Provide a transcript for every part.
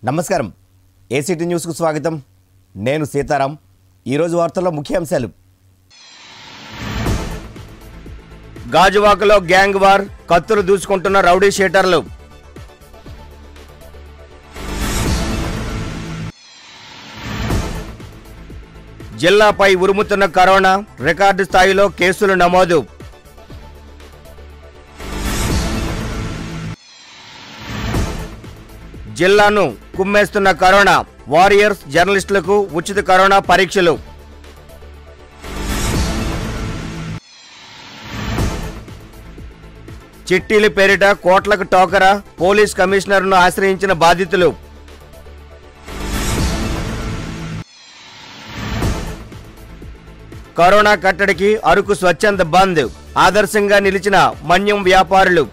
నమస్కారం ఏసీటీ న్యూస్కు స్వాగతం నేను సీతారాం ఈరోజు వార్తల్లో ముఖ్యాంశాలు గాజువాకలో గ్యాంగ్ వార్ కత్తులు దూసుకుంటున్న రౌడీ షీటర్లు జిల్లాపై ఉరుముతున్న కరోనా రికార్డు స్థాయిలో కేసులు నమోదు జిల్లాను కుమ్మేస్తున్న కరోనా వారియర్స్ జర్నలిస్టులకు ఉచిత కరోనా పరీక్షలు చిట్టీల పేరిట కోట్లకు టోకరా పోలీస్ కమిషనర్ను ఆశ్రయించిన బాధితులు కరోనా కట్టడికి అరకు స్వచ్ఛంద బంద్ ఆదర్శంగా నిలిచిన మన్యం వ్యాపారులు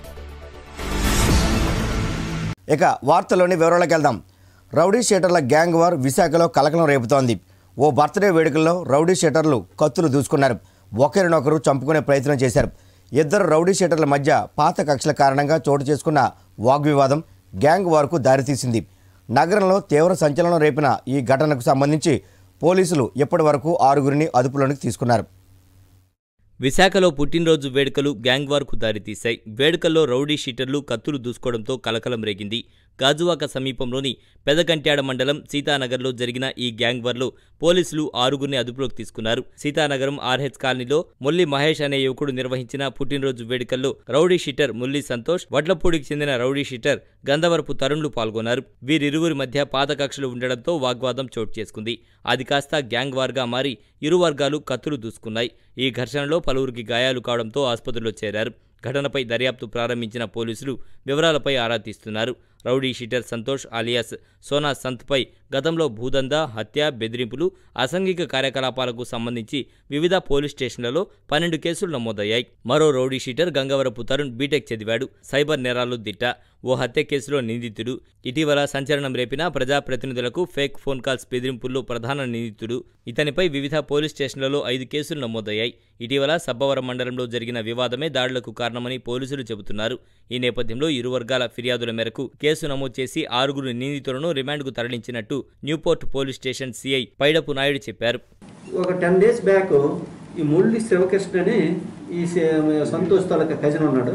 ఇక వార్తలోని వివరాలకు వెళ్దాం రౌడీ షీటర్ల గ్యాంగ్ వార్ విశాఖలో కలకలం రేపుతోంది ఓ బర్త్డే వేడుకల్లో రౌడీ షీటర్లు కత్తులు దూసుకున్నారు ఒకరినొకరు చంపుకునే ప్రయత్నం చేశారు ఇద్దరు రౌడీ షీటర్ల మధ్య పాత కక్షల కారణంగా చోటు చేసుకున్న వాగ్వివాదం గ్యాంగ్ వార్కు దారితీసింది నగరంలో తీవ్ర సంచలనం రేపిన ఈ ఘటనకు సంబంధించి పోలీసులు ఇప్పటి వరకు ఆరుగురిని అదుపులోనికి తీసుకున్నారు విశాఖలో పుట్టినరోజు వేడుకలు గ్యాంగ్ వార్కు దారితీశాయి వేడుకల్లో రౌడీ షీటర్లు కత్తులు దూసుకోవడంతో కలకలం రేగింది గాజువాక సమీపంలోని పెదకంట్యాడ మండలం సీతానగర్లో జరిగిన ఈ గ్యాంగ్ వార్లో పోలీసులు ఆరుగురిని అదుపులోకి తీసుకున్నారు సీతానగరం ఆర్హెచ్ కాలనీలో ముల్లి మహేష్ అనే యువకుడు నిర్వహించిన పుట్టినరోజు వేడుకల్లో రౌడీ షీటర్ ముల్లి సంతోష్ వడ్లపూడికి చెందిన రౌడీ షీటర్ గంధవరపు తరుణ్లు పాల్గొన్నారు వీరిరువురి మధ్య పాత కక్షలు ఉండడంతో వాగ్వాదం చోటు చేసుకుంది అది కాస్త గ్యాంగ్ వార్గా మారి ఇరు వర్గాలు కత్తులు దూసుకున్నాయి ఈ ఘర్షణలో పలువురికి గాయాలు కావడంతో ఆసుపత్రిలో చేరారు ఘటనపై దర్యాప్తు ప్రారంభించిన పోలీసులు వివరాలపై ఆరా తీస్తున్నారు rowdy sheeter Santosh alias Sona సంత్పై గతంలో భూదందా హత్య బెదిరింపులు అసాంఘిక కార్యకలాపాలకు సంబంధించి వివిధ పోలీస్ స్టేషన్లలో పన్నెండు కేసులు నమోదయ్యాయి మరో rowdy sheeter Gangavarapu Tarun BTech చదివాడు సైబర్ నేరాలు దిట్ట ఓ హత్య కేసులో నిందితుడు ఇటీవల సంచలనం రేపిన ప్రజాప్రతినిధులకు ఫేక్ ఫోన్ కాల్స్ బెదిరింపుల్లో ప్రధాన నిందితుడు ఇతనిపై వివిధ పోలీస్ స్టేషన్లలో ఐదు కేసులు నమోదయ్యాయి ఇటీవల సబ్బవరం మండలంలో జరిగిన వివాదమే దాడులకు కారణమని పోలీసులు చెబుతున్నారు ఈ నేపథ్యంలో ఇరు వర్గాల ఫిర్యాదుల మేరకు కేసు నమోదు చేసి ఆరుగురు నిందితులను రిమాండ్కు తరలించినట్టు Newport police station CI Paidapu Naidu చెప్పారు ఒక టెన్ డేస్ బ్యాక్ ఈ మురళి శివకృష్ణ అని ఈ సే- సంతోష్ తాలూకా కజిన్ ఉన్నాడు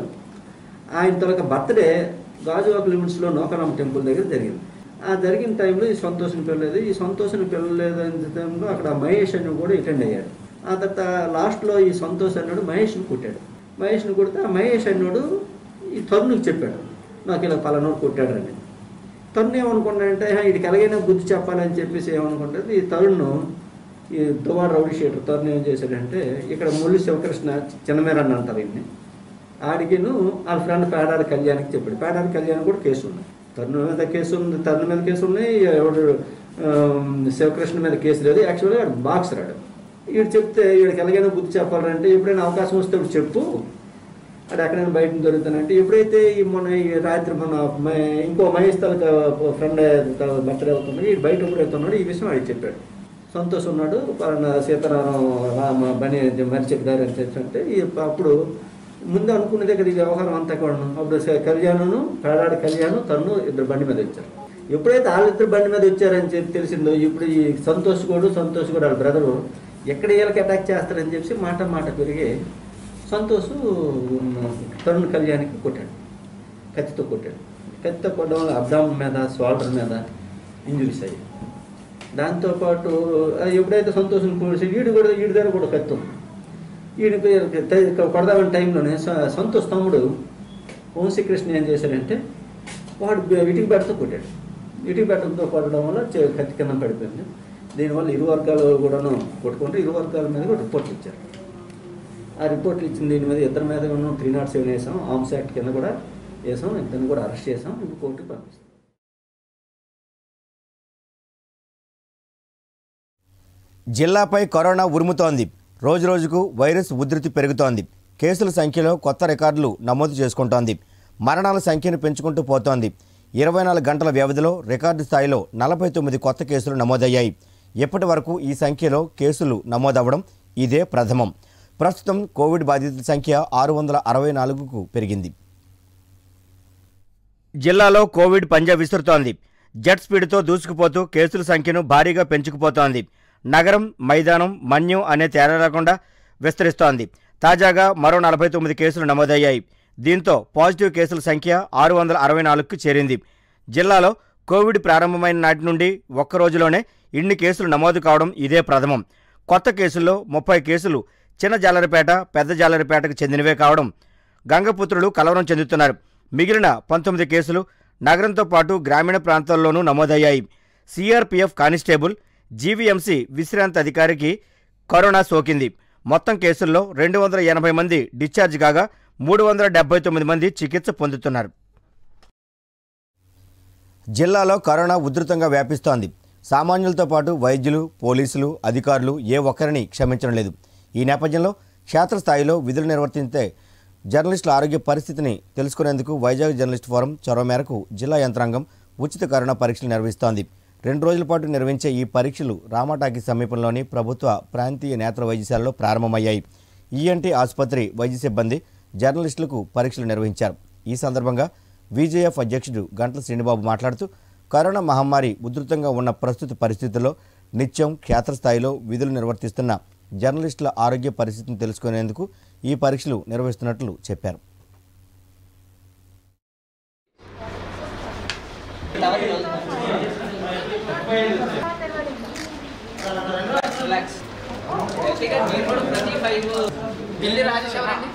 ఆయన తాలూకా బర్త్డే గాజువాక లిమిట్స్లో నోకరామ టెంపుల్ దగ్గర జరిగింది ఆ జరిగిన టైంలో ఈ సంతోషం పిల్లలేదు ఈ సంతోషం పిల్లలేదు అనే టైంలో అక్కడ మహేష్ అని కూడా అటెండ్ అయ్యాడు ఆ తర్వాత లాస్ట్లో ఈ సంతోష్ అన్నాడు మహేష్ని కొట్టాడు మహేష్ని కొడితే ఆ మహేష్ అన్నాడు ఈ తరుణ్కి చెప్పాడు నాకు ఇలా పలానోడు కొట్టాడు అని తరుణ్ ఏమనుకున్నాడంటే "హా, వీడికి ఎలాగైనా బుద్ధి చెప్పాలని చెప్పేసి ఏమనుకుంటుంది ఈ తరుణ్ ఈ దువాడ రౌడీ షీటర్ తరుణ్ ఏం చేశాడంటే ఇక్కడ మురళి శివకృష్ణ చిన్నమేరన్న అంటారు ఈయన్ని ఆడికిను వాళ్ళ ఫ్రెండ్ పేడారి కళ్యాణ్కి చెప్పాడు పేడారి కళ్యాణ్ కూడా కేసు ఉంది తరుణ్ మీద కేసు ఉంది తరుణ్ మీద కేసు ఉన్నాయి ఎవడు ఆ, శివకృష్ణ మీద కేసు లేదు యాక్చువల్గా వాడు బాక్సర్ ఆడు వీడు చెప్తే వీడికి ఎలాగైనా బుద్ధి చెప్పాలంటే ఎప్పుడైనా అవకాశం వస్తే ఇప్పుడు చెప్పు అది ఎక్కడైనా బయట దొరుకుతానంటే ఎప్పుడైతే ఈ మొన్న ఈ రాత్రి మన మ- ఇంకో మహేష్ తాలూకా ఫ్రెండ్ బర్త్డే అవుతున్నాడు ఈ బయట కూడా అవుతున్నాడు ఈ విషయం వాడికి చెప్పాడు సంతోష్ ఉన్నాడు పలానా సీతారామం రామ బని మరి చెప్పారు అని చెప్పంటే ఈ అప్పుడు ముందు అనుకున్నదే కదా ఈ వ్యవహారం అంతా కూడా అప్పుడు స- కళ్యాణును పేడాడి కళ్యాణ్ తను ఇద్దరు బండి మీద వచ్చారు ఎప్పుడైతే వాళ్ళిద్దరు బండి మీద వచ్చారని చెప్పి తెలిసిందో ఇప్పుడు ఈ సంతోష్ కూడా సంతోష్ కూడా వాళ్ళ బ్రదరు ఎక్కడ వీళ్ళకి అటాక్ చేస్తారని చెప్పి మాట మాట పెరిగి సంతోష్ తరుణ్ కళ్యాణ్కి కొట్టాడు కత్తితో కొట్టాడు కత్తితో కొట్టడం వల్ల అబ్డామ్ మీద షోల్డర్ మీద ఇంజురీస్ అయ్యాయి దాంతోపాటు ఆ, ఎప్పుడైతే సంతోషం పోలీసు వీడు కూడా వీడి దగ్గర కూడా కత్తి ఉంది వీడికి తే- కొడదామని టైంలోనే స- సంతోష్ తమ్ముడు వంశీకృష్ణ ఏం చేశాడంటే వాడు బె- ఇటుక బెట్టతో కొట్టాడు ఇటుక బెట్టతో కొట్టడం వల్ల చే- కత్తి కింద పడిపోయింది దీనివల్ల ఇరు వర్గాలు కూడాను కొట్టుకుంటే ఇరు వర్గాల మీద కూడా రిపోర్ట్లు ఇచ్చారు ఆ రిపోర్ట్లు ఇచ్చిన దీని మీద ఇద్దరి మీద ఉన్న త్రీ నాట్ సెవెన్ వేసాం ఆర్మ్స్ యాక్ట్ కింద కూడా వేసాం ఇద్దరిని కూడా అరెస్ట్ చేసాం ఇప్పుడు కోర్టుకి పంపిస్తాం జిల్లాపై కరోనా ఉరుముతోంది రోజురోజుకు వైరస్ ఉధృతి పెరుగుతోంది కేసుల సంఖ్యలో కొత్త రికార్డులు నమోదు చేసుకుంటోంది మరణాల సంఖ్యను పెంచుకుంటూ పోతోంది ఇరవై నాలుగు గంటల వ్యవధిలో రికార్డు స్థాయిలో నలభై తొమ్మిది కొత్త కేసులు నమోదయ్యాయి ఇప్పటి వరకు ఈ సంఖ్యలో కేసులు నమోదవ్వడం ఇదే ప్రథమం ప్రస్తుతం కోవిడ్ బాధితుల సంఖ్య ఆరు వందల అరవై నాలుగుకు పెరిగింది జిల్లాలో కోవిడ్ పంజా విసురుతోంది జెట్ స్పీడ్తో దూసుకుపోతూ కేసుల సంఖ్యను భారీగా పెంచుకుపోతోంది నగరం మైదానం మన్యం అనే తేడా లేకుండా విస్తరిస్తోంది తాజాగా మరో నలభై తొమ్మిది కేసులు నమోదయ్యాయి దీంతో పాజిటివ్ కేసుల సంఖ్య ఆరు వందల అరవై నాలుగుకు చేరింది జిల్లాలో కోవిడ్ ప్రారంభమైన నాటి నుండి ఒక్క రోజులోనే ఇన్ని కేసులు నమోదు కావడం ఇదే ప్రథమం కొత్త కేసుల్లో ముప్పై కేసులు చిన్న జాలరిపేట పెద్ద జాలరిపేటకు చెందినవే కావడం గంగపుత్రులు కలవరం చెందుతున్నారు మిగిలిన పంతొమ్మిది కేసులు నగరంతో పాటు గ్రామీణ ప్రాంతాల్లోనూ నమోదయ్యాయి సిఆర్పిఎఫ్ కానిస్టేబుల్ జీవీఎంసీ విశ్రాంతి అధికారికి కరోనా సోకింది మొత్తం కేసుల్లో రెండు వందల ఎనభై మంది డిశ్చార్జ్ కాగా మూడు వందల డెబ్బై తొమ్మిది మంది చికిత్స పొందుతున్నారు జిల్లాలో కరోనా ఉధృతంగా వ్యాపిస్తోంది సామాన్యులతో పాటు వైద్యులు పోలీసులు అధికారులు ఏ ఒక్కరిని క్షమించడం లేదు ఈ నేపథ్యంలో క్షేత్రస్థాయిలో విధులు నిర్వర్తించే జర్నలిస్టుల ఆరోగ్య పరిస్థితిని తెలుసుకునేందుకు వైజాగ్ జర్నలిస్ట్ ఫోరం చొరవ మేరకు జిల్లా యంత్రాంగం ఉచిత కరోనా పరీక్షలు నిర్వహిస్తోంది రెండు రోజుల పాటు నిర్వహించే ఈ పరీక్షలు రామాటాకి సమీపంలోని ప్రభుత్వ ప్రాంతీయ నేత్ర వైద్యశాలలో ప్రారంభమయ్యాయి ఈఎన్టీ ఆసుపత్రి వైద్య సిబ్బంది జర్నలిస్టులకు పరీక్షలు నిర్వహించారు ఈ సందర్భంగా విజేఎఫ్ అధ్యక్షుడు గంటల శ్రీనిబాబు మాట్లాడుతూ కరోనా మహమ్మారి ఉధృతంగా ఉన్న ప్రస్తుత పరిస్థితుల్లో నిత్యం క్షేత్రస్థాయిలో విధులు నిర్వర్తిస్తున్న జర్నలిస్టుల ఆరోగ్య పరిస్థితిని తెలుసుకునేందుకు ఈ పరీక్షలు నిర్వహిస్తున్నట్లు చెప్పారు రిలాక్స్ గట్టిగా మీరు కూడా ప్రతి ఫైవ్ పిల్లి రాజేశ్వరండి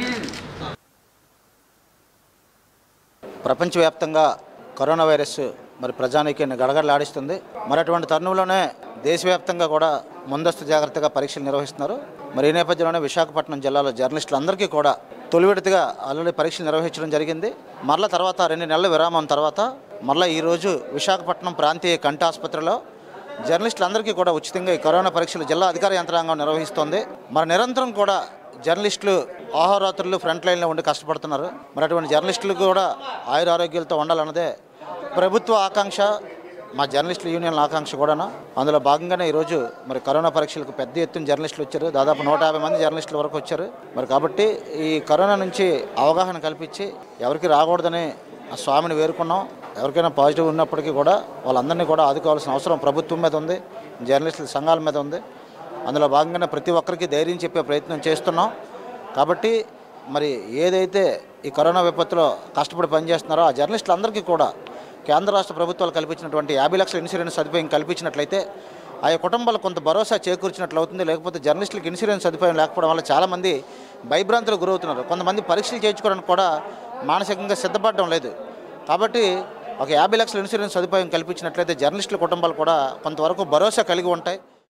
ప్రపంచవ్యాప్తంగా కరోనా వైరస్ మరి ప్రజానీకాన్ని గడగడలాడిస్తుంది మరి అటువంటి తరుణంలోనే దేశవ్యాప్తంగా కూడా ముందస్తు జాగ్రత్తగా పరీక్షలు నిర్వహిస్తున్నారు మరి ఈ నేపథ్యంలోనే విశాఖపట్నం జిల్లాలో జర్నలిస్టులందరికీ కూడా తొలి విడతగా ఆల్రెడీ పరీక్షలు నిర్వహించడం జరిగింది మరల తర్వాత రెండు నెలల విరామం తర్వాత మరలా ఈరోజు విశాఖపట్నం ప్రాంతీయ కంటి ఆసుపత్రిలో జర్నలిస్టులందరికీ కూడా ఉచితంగా ఈ కరోనా పరీక్షలు జిల్లా అధికార యంత్రాంగం నిర్వహిస్తోంది మరి నిరంతరం కూడా జర్నలిస్టులు ఆహోరాత్రులు ఫ్రంట్ లైన్లో ఉండి కష్టపడుతున్నారు మరి అటువంటి జర్నలిస్టులు కూడా ఆయుర ఆరోగ్యాలతో ఉండాలన్నదే ప్రభుత్వ ఆకాంక్ష మా జర్నలిస్టుల యూనియన్ ఆకాంక్ష కూడాను అందులో భాగంగానే ఈరోజు మరి కరోనా పరీక్షలకు పెద్ద ఎత్తున జర్నలిస్టులు వచ్చారు దాదాపు నూట యాభై మంది జర్నలిస్టుల వరకు వచ్చారు మరి కాబట్టి ఈ కరోనా నుంచి అవగాహన కల్పించి ఎవరికి రాకూడదని ఆ స్వామిని వేరుకున్నాం ఎవరికైనా పాజిటివ్ ఉన్నప్పటికీ కూడా వాళ్ళందరినీ కూడా ఆదుకోవాల్సిన అవసరం ప్రభుత్వం మీద ఉంది జర్నలిస్టుల సంఘాల మీద ఉంది అందులో భాగంగానే ప్రతి ఒక్కరికి ధైర్యం చెప్పే ప్రయత్నం చేస్తున్నాం కాబట్టి మరి ఏదైతే ఈ కరోనా విపత్తులో కష్టపడి పనిచేస్తున్నారో ఆ జర్నలిస్టులందరికీ కూడా కేంద్ర రాష్ట్ర ప్రభుత్వాలు కల్పించినటువంటి యాభై లక్షల ఇన్సూరెన్స్ సదుపాయం కల్పించినట్లయితే ఆయా కుటుంబాలకు కొంత భరోసా చేకూర్చినట్లు అవుతుంది లేకపోతే జర్నలిస్టులకు ఇన్సూరెన్స్ సదుపాయం లేకపోవడం వల్ల చాలామంది భయభ్రాంతులకు గురవుతున్నారు కొంతమంది పరీక్షలు చేయించుకోవడానికి కూడా మానసికంగా సిద్ధపడడం లేదు కాబట్టి ఒక యాభై లక్షల ఇన్సూరెన్స్ సదుపాయం కల్పించినట్లయితే జర్నలిస్టుల కుటుంబాలు కూడా కొంతవరకు భరోసా కలిగి ఉంటాయి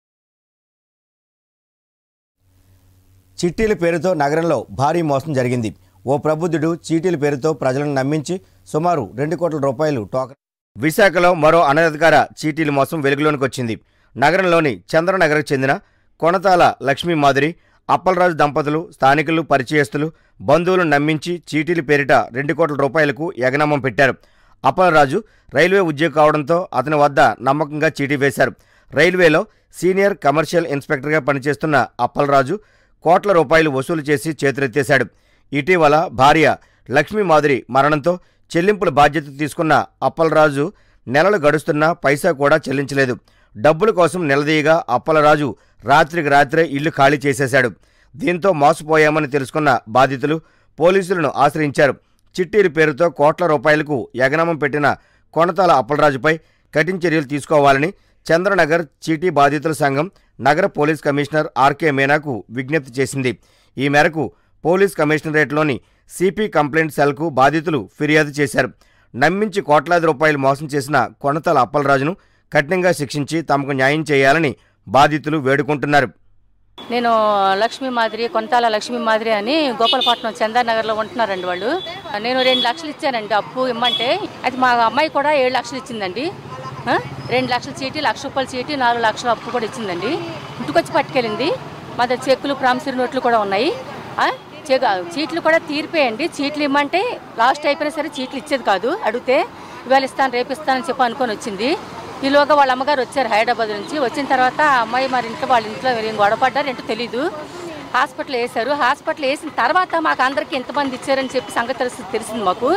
చిట్టీల పేరుతో నగరంలో భారీ మోసం జరిగింది ఓ ప్రబుద్ధుడు చీటీల పేరుతో ప్రజలను నమ్మించి సుమారు రెండు కోట్ల రూపాయలు టోకన్ విశాఖలో మరో అనధికార చీటీల మోసం వెలుగులోనికి వచ్చింది నగరంలోని చంద్రనగర్కు చెందిన కొనతాల లక్ష్మీ మాధురి అప్పలరాజు దంపతులు స్థానికులు పరిచయస్తులు బంధువులను నమ్మించి చీటీల పేరిట రెండు కోట్ల రూపాయలకు ఎగనామం పెట్టారు అప్పలరాజు రైల్వే ఉద్యోగి కావడంతో అతని వద్ద నమ్మకంగా చీటీ వేశారు రైల్వేలో సీనియర్ కమర్షియల్ ఇన్స్పెక్టర్గా పనిచేస్తున్న అప్పలరాజు కోట్ల రూపాయలు వసూలు చేసి చేతులెత్తేశాడు ఇటీవల భార్య లక్ష్మీ మాధురి మరణంతో చెల్లింపుల బాధ్యత తీసుకున్న అప్పలరాజు నెలలు గడుస్తున్నా పైసా కూడా చెల్లించలేదు డబ్బుల కోసం నిలదీయగా అప్పలరాజు రాత్రికి రాత్రే ఇల్లు ఖాళీ చేసేశాడు దీంతో మోసపోయామని తెలుసుకున్న బాధితులు పోలీసులను ఆశ్రయించారు చిట్టీల పేరుతో కోట్ల రూపాయలకు ఎగనామం పెట్టిన కొనతాల అప్పలరాజుపై కఠిన చర్యలు తీసుకోవాలని చంద్రనగర్ చీటీ బాధితుల సంఘం నగర పోలీస్ కమిషనర్ ఆర్కే మీనాకు విజ్ఞప్తి చేసింది ఈ మేరకు పోలీస్ కమిషనరేట్లోని సిపి కంప్లైంట్ సెల్కు బాధితులు ఫిర్యాదు చేశారు నమ్మించి కోట్లాది రూపాయలు మోసం చేసిన కొనతల అప్పలరాజును కఠినంగా శిక్షించి తమకు న్యాయం చేయాలని బాధితులు వేడుకుంటున్నారు నేను లక్ష్మీ మాదిరి కొంతాల లక్ష్మీ మాదిరి అని గోపాలపట్నం చందానగర్లో ఉంటున్నారండి వాళ్ళు నేను రెండు లక్షలు ఇచ్చానండి అప్పు ఇమ్మంటే అయితే మా అమ్మాయి కూడా ఏడు లక్షలు ఇచ్చిందండి ఆ? రెండు లక్షల చీటీ లక్ష రూపాయల చీటీ నాలుగు లక్షల అప్పు కూడా ఇచ్చిందండి ఇంటికొచ్చి పట్టుకెళ్ళింది మా దగ్గర చెక్కులు ప్రామిసరీ నోట్లు కూడా ఉన్నాయి ఆ? చెక్ చీట్లు కూడా తీరిపోయండి చీట్లు ఇమ్మంటే లాస్ట్ అయిపోయినా సరే చీట్లు ఇచ్చేది కాదు అడిగితే ఇవాళ ఇస్తాను రేపు ఇస్తానని చెప్పి అనుకొని వచ్చింది ఈలోగా వాళ్ళ అమ్మగారు వచ్చారు హైదరాబాద్ నుంచి వచ్చిన తర్వాత ఆ అమ్మాయి మరి ఇంట్లో వాళ్ళ ఇంట్లో ఏం గొడవపడ్డారు ఏంటో తెలీదు హాస్పిటల్ వేశారు హాస్పిటల్ వేసిన తర్వాత మాకు అందరికీ ఎంతమంది ఇచ్చారని చెప్పి సంగతి తెలిసి తెలిసింది మాకు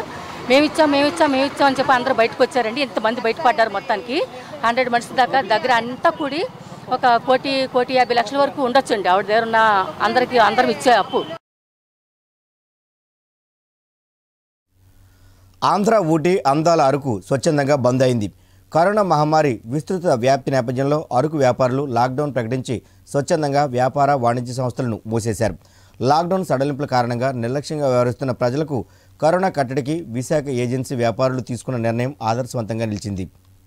మేము ఇచ్చాం మేము ఇచ్చాం మేము ఇచ్చాం అని చెప్పి అందరూ బయటకు వచ్చారండి ఇంతమంది బయటపడ్డారు మొత్తానికి హండ్రెడ్ మనిషి దాకా దగ్గర అంతా కూడి ఒక కోటి కోటి యాభై లక్షల వరకు ఉండొచ్చండి ఆవిడ దగ్గర ఉన్న అందరికి అందరం ఇచ్చే అప్పు ఆంధ్ర ఊటీ అందాల అరకు స్వచ్ఛందంగా బంద్ అయింది కరోనా మహమ్మారి విస్తృత వ్యాప్తి నేపథ్యంలో అరకు వ్యాపారులు లాక్డౌన్ ప్రకటించి స్వచ్ఛందంగా వ్యాపార వాణిజ్య సంస్థలను మూసేశారు లాక్డౌన్ సడలింపుల కారణంగా నిర్లక్ష్యంగా వ్యవహరిస్తున్న ప్రజలకు కరోనా కట్టడికి విశాఖ ఏజెన్సీ వ్యాపారులు తీసుకున్న నిర్ణయం ఆదర్శవంతంగా నిలిచింది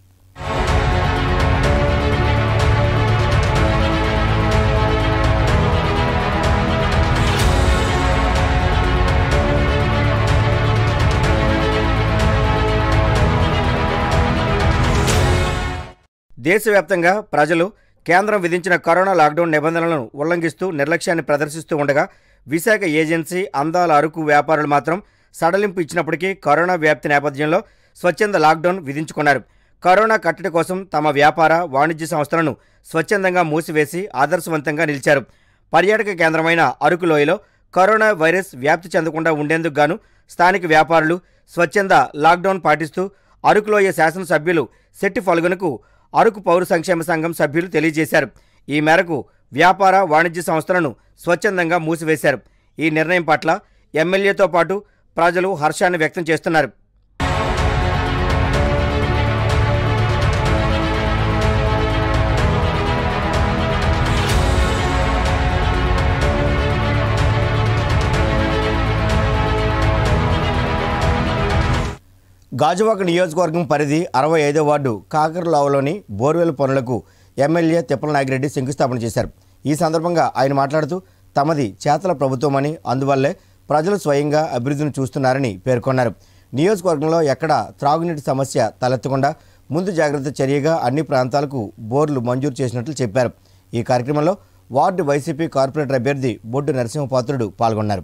దేశవ్యాప్తంగా ప్రజలు కేంద్రం విధించిన కరోనా లాక్డౌన్ నిబంధనలను ఉల్లంఘిస్తూ నిర్లక్ష్యాన్ని ప్రదర్శిస్తూ ఉండగా విశాఖ ఏజెన్సీ అందాల అరకు వ్యాపారులు మాత్రం సడలింపు ఇచ్చినప్పటికీ కరోనా వ్యాప్తి నేపథ్యంలో స్వచ్ఛంద లాక్డౌన్ విధించుకున్నారు కరోనా కట్టడి కోసం తమ వ్యాపార వాణిజ్య సంస్థలను స్వచ్ఛందంగా మూసివేసి ఆదర్శవంతంగా నిలిచారు పర్యాటక కేంద్రమైన అరకు లోయలో కరోనా వైరస్ వ్యాప్తి చెందకుండా ఉండేందుకు గాను స్థానిక వ్యాపారులు స్వచ్ఛంద లాక్డౌన్ పాటిస్తూ అరకులోయ శాసనసభ్యులు శెట్టి ఫల్గునకు అరకు పౌర సంక్షేమ సంఘం సభ్యులు తెలియజేశారు ఈ మేరకు వ్యాపార వాణిజ్య సంస్థలను స్వచ్ఛందంగా మూసివేశారు ఈ నిర్ణయం పట్ల ఎమ్మెల్యేతో పాటు ప్రజలు హర్షాన్ని వ్యక్తం చేస్తున్నారు గాజువాక నియోజకవర్గం పరిధి అరవై ఐదో వార్డు కాకరలావలోని బోర్వెల్ పనులకు ఎమ్మెల్యే తిప్పల నాగిరెడ్డి శంకుస్థాపన చేశారు ఈ సందర్భంగా ఆయన మాట్లాడుతూ తమది చేతల ప్రభుత్వమని అందువల్లే ప్రజలు స్వయంగా అభివృద్ధిని చూస్తున్నారని పేర్కొన్నారు నియోజకవర్గంలో ఎక్కడ త్రాగునీటి సమస్య తలెత్తకుండా ముందు జాగ్రత్త చర్యగా అన్ని ప్రాంతాలకు బోర్లు మంజూరు చేసినట్లు చెప్పారు ఈ కార్యక్రమంలో వార్డు వైసీపీ కార్పొరేటర్ అభ్యర్థి బొడ్డు నరసింహపాత్రుడు పాల్గొన్నారు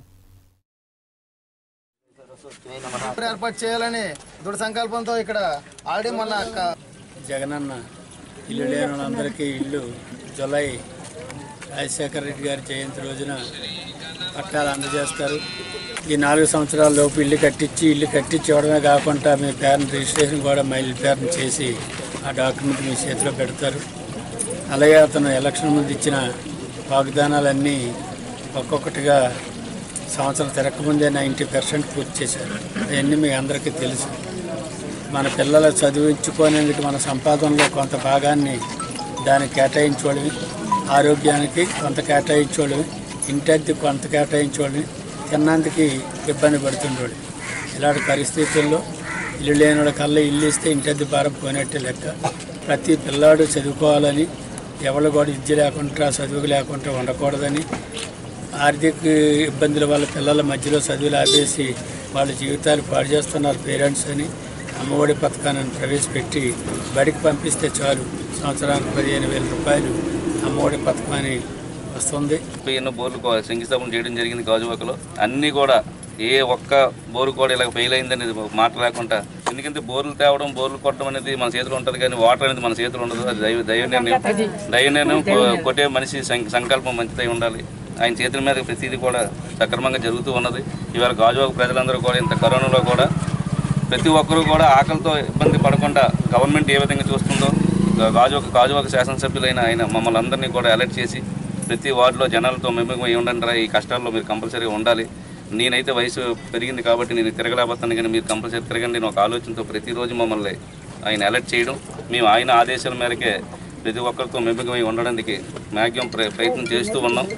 ఏర్పాటు చేయాలని దృఢ సంకల్పంతో ఇక్కడ ఆల్రెడీ మొన్న క- జగనన్న ఇల్లు లేని వాళ్ళందరికీ ఇల్లు జులై రాజశేఖర రెడ్డి గారి జయంతి రోజున పట్టాలు అందజేస్తారు ఈ నాలుగు సంవత్సరాల లోపు ఇల్లు కట్టించి ఇల్లు కట్టించి ఇవ్వడమే కాకుండా మీ పేరుని రిజిస్ట్రేషన్ కూడా మా ఇల్లు పేరుని చేసి ఆ డాక్యుమెంట్ మీ చేతిలో పెడతారు అలాగే అతను ఎలక్షన్ ముందు ఇచ్చిన వాగ్దానాలన్నీ ఒక్కొక్కటిగా సంవత్సరం తిరగకముందే నైంటీ పర్సెంట్ పూర్తి చేశారు అవన్నీ మీ అందరికీ తెలుసు మన పిల్లలు చదివించుకునేందుకు మన సంపాదనలో కొంత భాగాన్ని దానికి కేటాయించుకోవడమే ఆరోగ్యానికి కొంత కేటాయించుకోవడమే ఇంటి కొంత కేటాయించుకోవడమే తిన్నందుకు ఇబ్బంది పడుతుండేవాడు ఇలాంటి పరిస్థితుల్లో ఇల్లు లేని వాళ్ళ కల్లా ఇల్లు ఇస్తే ఇంటి భారం పోయినట్టే లెక్క ప్రతి పిల్లాడు చదువుకోవాలని ఎవరు కూడా విద్య లేకుండా చదువుకు లేకుండా ఉండకూడదని ఆర్థిక ఇబ్బందుల వల్ల పిల్లల మధ్యలో చదువులు ఆపేసి వాళ్ళ జీవితాలు పాడు చేస్తున్నారు పేరెంట్స్ అని అమ్మఒడి పథకాన్ని ప్రవేశపెట్టి బడికి పంపిస్తే చాలు సంవత్సరానికి పదిహేను వేల రూపాయలు అమ్మఒడి పథకాన్ని వస్తుంది ఎన్నో బోర్లు కో- శంకుస్థాపన చేయడం జరిగింది గాజువాకలో అన్నీ కూడా ఏ ఒక్క బోరు కూడా ఇలా ఫెయిల్ అయిందనేది మాట లేకుండా ఎందుకంటే బోర్లు తేవడం బోర్లు కొట్టడం అనేది మన చేతిలో ఉంటుంది కానీ వాటర్ అనేది మన చేతిలో ఉండదు అది దైవ దైవ నిర్ణయం దైవ నిర్ణయం కొ- కొట్టే మనిషి సం- సంకల్పం మంచిదై ఉండాలి ఆయన చేతుల మీద ప్రతిదీ కూడా సక్రమంగా జరుగుతూ ఉన్నది ఇవాళ గాజువాక ప్రజలందరూ కూడా ఇంత కరోనాలో కూడా ప్రతి ఒక్కరూ కూడా ఆకలితో ఇబ్బంది పడకుండా గవర్నమెంట్ ఏ విధంగా చూస్తుందో గా- గాజువాక గాజువాక శాసనసభ్యులైన ఆయన మమ్మల్ని అందరినీ కూడా అలర్ట్ చేసి ప్రతి వార్డులో జనాలతో మెమ్మకమై ఉండండి ఈ కష్టాల్లో మీరు కంపల్సరీ ఉండాలి నేనైతే వయసు పెరిగింది కాబట్టి నేను తిరగలేకపోతాను కానీ మీరు కంపల్సరీ తిరగండి అని ఒక ఆలోచనతో ప్రతిరోజు మమ్మల్ని ఆయన అలర్ట్ చేయడం మేము ఆయన ఆదేశాల మేరకే ప్రతి ఒక్కరితో మెమ్మకమై ఉండడానికి మ్యాక్సిమం ప్ర ప్రయత్నం చేస్తూ ఉన్నాం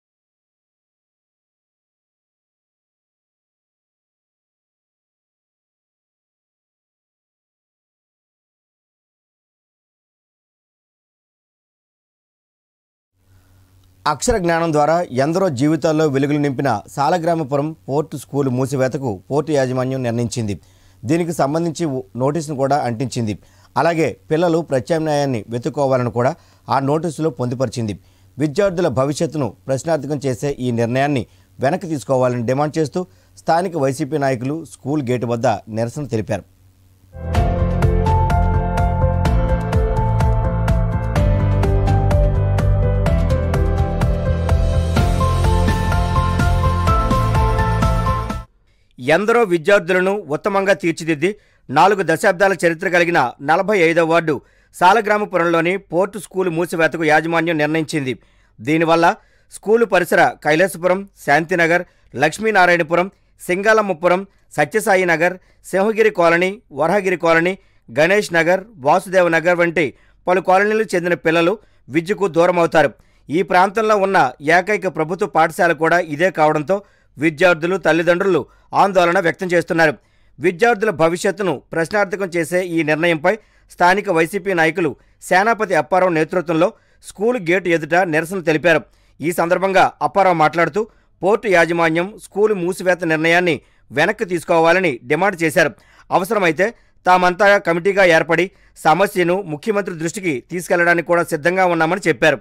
అక్షర జ్ఞానం ద్వారా ఎందరో జీవితాల్లో వెలుగులు నింపిన సాలగ్రామపురం పోర్టు స్కూలు మూసివేతకు పోర్టు యాజమాన్యం నిర్ణయించింది దీనికి సంబంధించి ఓ నోటీసును కూడా అంటించింది అలాగే పిల్లలు ప్రత్యామ్నాయాన్ని వెతుక్కోవాలని కూడా ఆ నోటీసులో పొందుపరిచింది విద్యార్థుల భవిష్యత్తును ప్రశ్నార్థకం చేసే ఈ నిర్ణయాన్ని వెనక్కి తీసుకోవాలని డిమాండ్ చేస్తూ స్థానిక వైసీపీ నాయకులు స్కూల్ గేటు వద్ద నిరసన తెలిపారు ఎందరో విద్యార్థులను ఉత్తమంగా తీర్చిదిద్ది నాలుగు దశాబ్దాల చరిత్ర కలిగిన నలభై ఐదవ వార్డు సాలగ్రామపురంలోని పోర్టు స్కూలు మూసివేతకు యాజమాన్యం నిర్ణయించింది దీనివల్ల స్కూలు పరిసర కైలాసపురం శాంతినగర్ లక్ష్మీనారాయణపురం సింగాలమ్మపురం సత్యసాయి నగర్ సింహగిరి కాలనీ వరహగిరి కాలనీ గణేష్ నగర్ వాసుదేవ నగర్ వంటి పలు కాలనీలకు చెందిన పిల్లలు విద్యకు దూరమవుతారు ఈ ప్రాంతంలో ఉన్న ఏకైక ప్రభుత్వ పాఠశాల కూడా ఇదే కావడంతో విద్యార్థులు తల్లిదండ్రులు ఆందోళన వ్యక్తం చేస్తున్నారు విద్యార్థుల భవిష్యత్తును ప్రశ్నార్థకం చేసే ఈ నిర్ణయంపై స్థానిక వైసీపీ నాయకులు సేనాపతి అప్పారావు నేతృత్వంలో స్కూలు గేటు ఎదుట నిరసన తెలిపారు ఈ సందర్భంగా అప్పారావు మాట్లాడుతూ పోర్టు యాజమాన్యం స్కూలు మూసివేత నిర్ణయాన్ని వెనక్కి తీసుకోవాలని డిమాండ్ చేశారు అవసరమైతే తామంతా కమిటీగా ఏర్పడి సమస్యను ముఖ్యమంత్రి దృష్టికి తీసుకెళ్లడానికి కూడా సిద్ధంగా ఉన్నామని చెప్పారు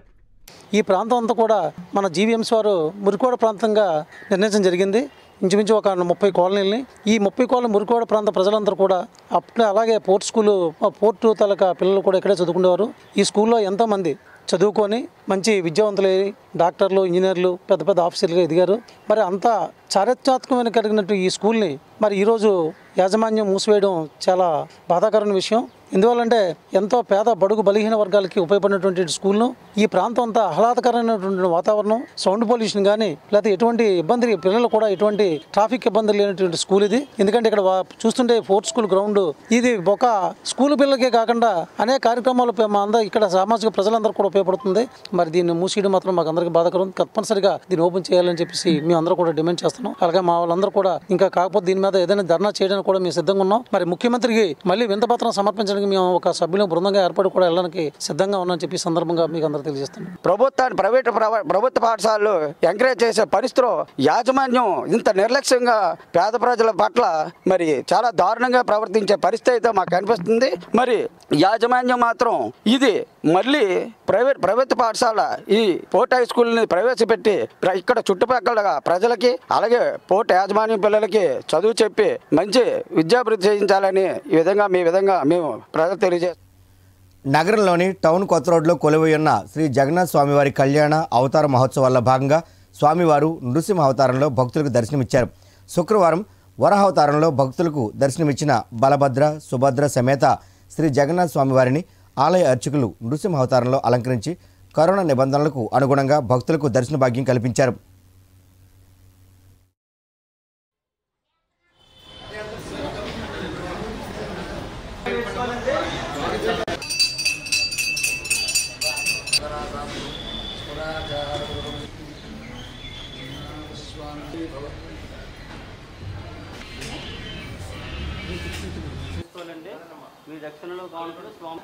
ఈ ప్రాంతం అంతా కూడా మన జీవీఎంసీ వారు మురికోడ ప్రాంతంగా నిర్ణయించడం జరిగింది ఇంచుమించు ఒక ముప్పై కాలనీలని ఈ ముప్పై కాలనీ మురికోడ ప్రాంత ప్రజలందరూ కూడా అప్పుడే అలాగే పోర్ట్ స్కూలు పోర్టు తాలూకా పిల్లలు కూడా ఇక్కడే చదువుకునేవారు ఈ స్కూల్లో ఎంతోమంది చదువుకొని మంచి విద్యావంతులు డాక్టర్లు ఇంజనీర్లు పెద్ద పెద్ద ఆఫీసర్లుగా ఎదిగారు మరి అంత చారిత్రాత్మకమైన కలిగినట్టు ఈ స్కూల్ని మరి ఈరోజు యాజమాన్యం మూసివేయడం చాలా బాధాకరమైన విషయం ఎందువల్లంటే ఎంతో పేద బడుగు బలహీన వర్గాలకి ఉపయోగపడినటువంటి స్కూల్ను ఈ ప్రాంతం అంతా ఆహ్లాదకరమైనటువంటి వాతావరణం సౌండ్ పొల్యూషన్ కానీ లేకపోతే ఎటువంటి ఇబ్బంది పిల్లలు కూడా ఎటువంటి ట్రాఫిక్ ఇబ్బందులు లేనటువంటి స్కూల్ ఇది ఎందుకంటే ఇక్కడ వా- చూస్తుంటే ఫోర్త్ స్కూల్ గ్రౌండ్ ఇది ఒక స్కూల్ పిల్లలకే కాకుండా అనేక కార్యక్రమాలు పే- మా అందరూ ఇక్కడ సామాజిక ప్రజలందరూ కూడా ఉపయోగపడుతుంది మరి దీన్ని మూసేయడం మాత్రం మాకు అందరికీ బాధాకరం తప్పనిసరిగా దీన్ని ఓపెన్ చేయాలని చెప్పేసి మేము అందరూ కూడా డిమాండ్ చేస్తున్నాం అలాగే మా వాళ్ళందరూ కూడా ఇంకా కాకపోతే దీని మీద ఏదైనా ధర్నా చేయడానికి కూడా మేము సిద్ధంగా ఉన్నాం మరి ముఖ్యమంత్రికి మళ్ళీ వింతపత్రం సమర్పించడానికి మేము ఒక సభ్యుల బృందంగా ఏర్పడి కూడా వెళ్ళడానికి సిద్ధంగా ఉన్నామని చెప్పి ఈ సందర్భంగా మీకు అందరూ తెలియజేస్తున్నాం ప్రభుత్వాన్ని ప్రైవేటు ప్రవ- ప్రభుత్వ పాఠశాలలు ఎంకరేజ్ చేసే పరిస్థితిలో యాజమాన్యం ఇంత నిర్లక్ష్యంగా పేద ప్రజల పట్ల మరి చాలా దారుణంగా ప్రవర్తించే పరిస్థితి అయితే మాకు కనిపిస్తుంది మరి యాజమాన్యం మాత్రం ఇది మళ్ళీ ప్రైవేట్ ప్రభుత్వ పాఠశాల ఈ పోర్ట్ హై స్కూల్ని ప్రవేశపెట్టి ప్ర- ఇక్కడ చుట్టుపక్కల ప్రజలకి అలాగే పోర్ట్ యాజమాన్యం పిల్లలకి చదువు చెప్పి మంచి విద్యాభివృద్ధి చేయించాలని ఈ విధంగా మీ విధంగా మేము ప్రజలు తెలియజేస్తాం నగరంలోని టౌన్ కొత్త రోడ్లో కొలువై ఉన్న శ్రీ జగన్నాథ్ స్వామివారి కళ్యాణ అవతార మహోత్సవాల్లో భాగంగా స్వామివారు నృసింహ అవతారంలో భక్తులకు దర్శనమిచ్చారు శుక్రవారం వరహావతారంలో భక్తులకు దర్శనమిచ్చిన బలభద్ర సుభద్ర సమేత శ్రీ జగన్నాథ్ స్వామివారిని ఆలయ అర్చకులు నృసింహ అవతారంలో అలంకరించి కరోనా నిబంధనలకు అనుగుణంగా భక్తులకు దర్శన భాగ్యం కల్పించారు మీ దక్షిణలో కావాలి స్వామి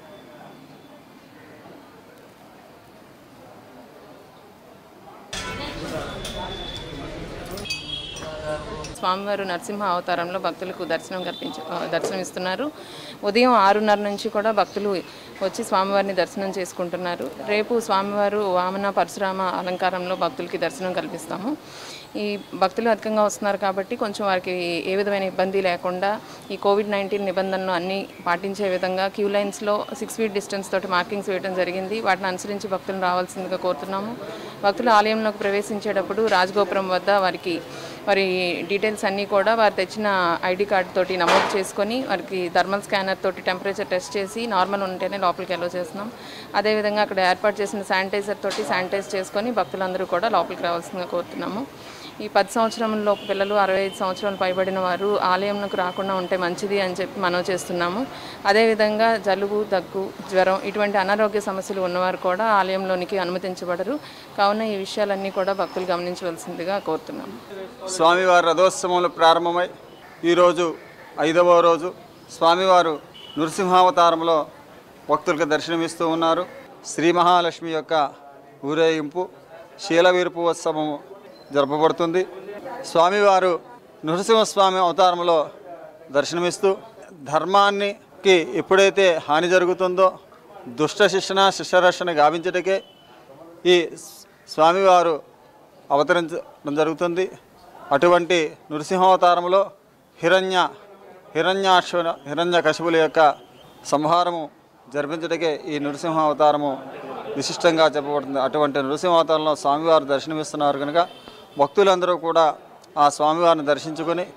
స్వామివారు నరసింహ అవతారంలో భక్తులకు దర్శనం కల్పించ ఆ, దర్శనం ఇస్తున్నారు ఉదయం ఆరున్నర నుంచి కూడా భక్తులు వచ్చి స్వామివారిని దర్శనం చేసుకుంటున్నారు రేపు స్వామివారు వామన పరశురామ అలంకారంలో భక్తులకి దర్శనం కల్పిస్తాము ఈ భక్తులు అధికంగా వస్తున్నారు కాబట్టి కొంచెం వారికి ఏ విధమైన ఇబ్బంది లేకుండా ఈ కోవిడ్ నైన్టీన్ నిబంధనలు అన్నీ పాటించే విధంగా క్యూ లైన్స్లో సిక్స్ ఫీట్ డిస్టెన్స్ తోటి మార్కింగ్స్ వేయడం జరిగింది వాటిని అనుసరించి భక్తులు రావాల్సిందిగా కోరుతున్నాము భక్తులు ఆలయంలోకి ప్రవేశించేటప్పుడు రాజగోపురం వద్ద వారికి వారి డీటెయిల్స్ అన్నీ కూడా వారు తెచ్చిన ఐడి కార్డ్ తోటి నమోదు చేసుకొని వారికి థర్మల్ స్కానర్ తోటి టెంపరేచర్ టెస్ట్ చేసి నార్మల్ ఉంటేనే లోపలికి ఎలో చేస్తున్నాం అదేవిధంగా అక్కడ ఏర్పాటు చేసిన శానిటైజర్ తోటి శానిటైజ్ చేసుకొని భక్తులందరూ కూడా లోపలికి రావాల్సిందిగా కోరుతున్నాము ఈ పది సంవత్సరంలో పిల్లలు అరవై ఐదు సంవత్సరాలు పైబడిన వారు ఆలయంకు రాకుండా ఉంటే మంచిది అని చెప్పి మనం చేస్తున్నాము అదేవిధంగా జలుబు దగ్గు జ్వరం ఇటువంటి అనారోగ్య సమస్యలు ఉన్నవారు కూడా ఆలయంలోనికి అనుమతించబడరు కావున ఈ విషయాలన్నీ కూడా భక్తులు గమనించవలసిందిగా కోరుతున్నాము స్వామివారి రథోత్సవములు ప్రారంభమై ఈరోజు ఐదవ రోజు స్వామివారు నృసింహావతారంలో భక్తులకు దర్శనమిస్తూ ఉన్నారు శ్రీ మహాలక్ష్మి యొక్క ఊరేగింపు శీలవీర్పు ఉత్సవము జరపబడుతుంది స్వామివారు నృసింహస్వామి అవతారంలో దర్శనమిస్తూ ధర్మానికి ఎప్పుడైతే హాని జరుగుతుందో దుష్ట శిక్షణ శిష్యరక్షణ గావించటకే ఈ స్వామివారు అవతరించడం జరుగుతుంది అటువంటి నృసింహావతారంలో హిరణ్య హిరణ్యాక్ష హిరణ్య కశిపుల యొక్క సంహారము జరిపించటకే ఈ నృసింహ అవతారము విశిష్టంగా చెప్పబడుతుంది అటువంటి నృసింహావతారంలో స్వామివారు దర్శనమిస్తున్నారు కనుక భక్తులందరూ కూడా ఆ స్వామివారిని దర్శించుకొని